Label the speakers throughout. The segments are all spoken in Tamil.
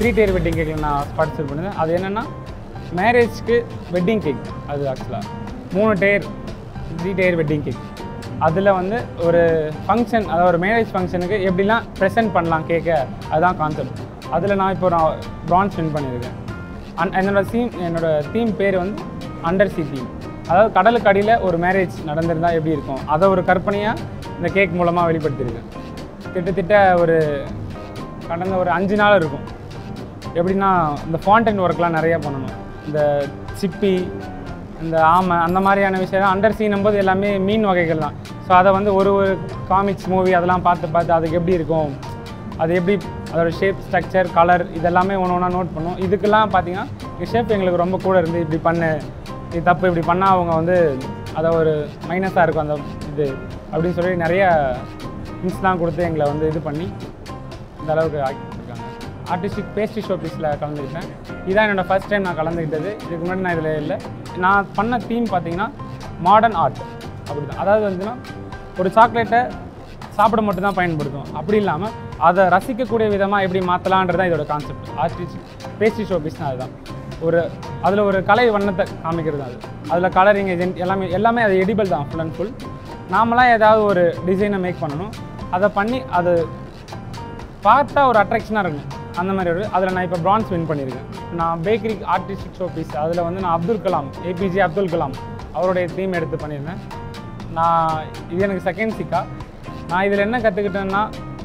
Speaker 1: த்ரீ டேர் வெட்டிங் கேக்கில் நான் பார்ட்டிசிபேட் பண்ணியிருந்தேன் அது என்னென்னா மேரேஜ்க்கு வெட்டிங் கேக் அது ஆக்சுவலாக மூணு tier three tier wedding cake அதில் வந்து ஒரு ஃபங்க்ஷன் அதாவது ஒரு மேரேஜ் ஃபங்க்ஷனுக்கு எப்படிலாம் ப்ரெசென்ட் பண்ணலாம் கேக்கை அதுதான் கான்செப்ட் அதில் நான் இப்போ நான் ப்ரான்ஸ் வின் பண்ணியிருக்கேன் அன் என்னோட தீம் என்னோட தீம் பேர் வந்து அண்டர் சி தீம் அதாவது கடலுக்கு அடியில் ஒரு மேரேஜ் நடந்திருந்தால் எப்படி இருக்கும் அதை ஒரு கற்பனையாக இந்த கேக் மூலமாக வெளிப்படுத்தியிருக்கேன் கிட்டத்தட்ட ஒரு கடந்த ஒரு அஞ்சு நாள் இருக்கும் எப்படின்னா இந்த ஃபாண்டன் ஒர்க்லாம் நிறைய பண்ணணும் இந்த சிப்பி இந்த ஆமை அந்த மாதிரியான விஷயம் அண்டர் சீனும் போது எல்லாமே மீன் வகைகள் தான் ஸோ அதை வந்து ஒரு ஒரு காமிக்ஸ் மூவி அதெல்லாம் பார்த்து பார்த்து அதுக்கு எப்படி இருக்கும் அது எப்படி அதோட ஷேப் ஸ்ட்ரக்சர் கலர் இதெல்லாமே ஒன்று ஒன்றா நோட் பண்ணும் இதுக்கெல்லாம் பார்த்தீங்கன்னா ஷேப் எங்களுக்கு ரொம்ப கூட இருந்து இப்படி பண்ணு இது தப்பு இப்படி பண்ணால் அவங்க வந்து அதை ஒரு மைனஸாக இருக்கும் அந்த இது அப்படின்னு சொல்லி நிறைய ஹிண்ட்ஸ்லாம் கொடுத்து எங்களை வந்து இது பண்ணி இந்த அளவுக்கு ஆக்கியிருக்காங்க ஆர்டிஸ்டிக் பேஸ்ட்ரி ஷோ பீஸில் கலந்துக்கிட்டேன் இதான் என்னோட ஃபர்ஸ்ட் டைம் நான் கலந்துக்கிட்டது இதுக்கு முன்னாடி நான் இதில் இல்லை நான் பண்ண தீம் பார்த்தீங்கன்னா மாடர்ன் ஆர்ட் அப்படி தான் அதாவது வந்துன்னா ஒரு சாக்லேட்டை சாப்பிட மட்டும் தான் பயன்படுத்தும் அப்படி இல்லாமல் அதை ரசிக்கக்கூடிய விதமாக எப்படி மாற்றலான்றது தான் இதோட கான்செப்ட் ஆர்டிஸ்ட் பேஸ்ட்ரி ஷோ பீஸ்னால் அதுதான் ஒரு அதில் ஒரு கலை வண்ணத்தை காமிக்கிறது அது அதில் கலரிங் ஏஜென்ட் எல்லாமே எல்லாமே அது எடிபிள் தான் ஃபுல் அண்ட் ஃபுல் நாமளாக ஏதாவது ஒரு டிசைனை மேக் பண்ணணும் அதை பண்ணி அது பார்த்தா ஒரு அட்ராக்ஷனாக இருக்கும் அந்த மாதிரி ஒரு அதில் நான் இப்போ பிரான்ஸ் வின் பண்ணியிருக்கேன் நான் பேக்கரி ஆர்டிஸ்டிக் ஷோ பீஸ் அதில் வந்து நான் அப்துல் கலாம் ஏபிஜே அப்துல் கலாம் அவருடைய தீம் எடுத்து பண்ணியிருந்தேன் நான் இது எனக்கு செகண்ட் சிக்கா நான் இதில் என்ன கற்றுக்கிட்டேன்னா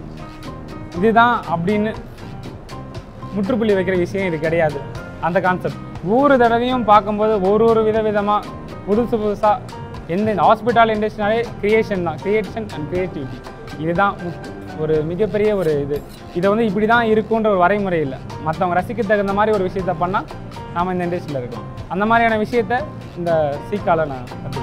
Speaker 1: இதுதான் அப்படின்னு முற்றுப்புள்ளி வைக்கிற விஷயம் இது கிடையாது அந்த கான்செப்ட் ஒவ்வொரு தடவையும் பார்க்கும்போது ஒரு ஒரு வித விதமாக புதுசு புதுசாக எந்த இந்த ஹாஸ்பிட்டல் இண்டஸ்ட்ரினாலே கிரியேஷன் தான் கிரியேஷன் அண்ட் கிரியேட்டிவிட்டி இதுதான் மு- ஒரு மிகப்பெரிய ஒரு இது இதை வந்து இப்படி தான் இருக்குன்ற ஒரு வரைமுறை இல்லை மற்றவங்க ரசிக்க தகுந்த மாதிரி ஒரு விஷயத்த பண்ணால் நாம் இந்த இண்டஸ்ட்ரியில் இருக்கலாம் அந்த மாதிரியான விஷயத்த இந்த சீக்கால நான் கற்றுக்கிட்டேன்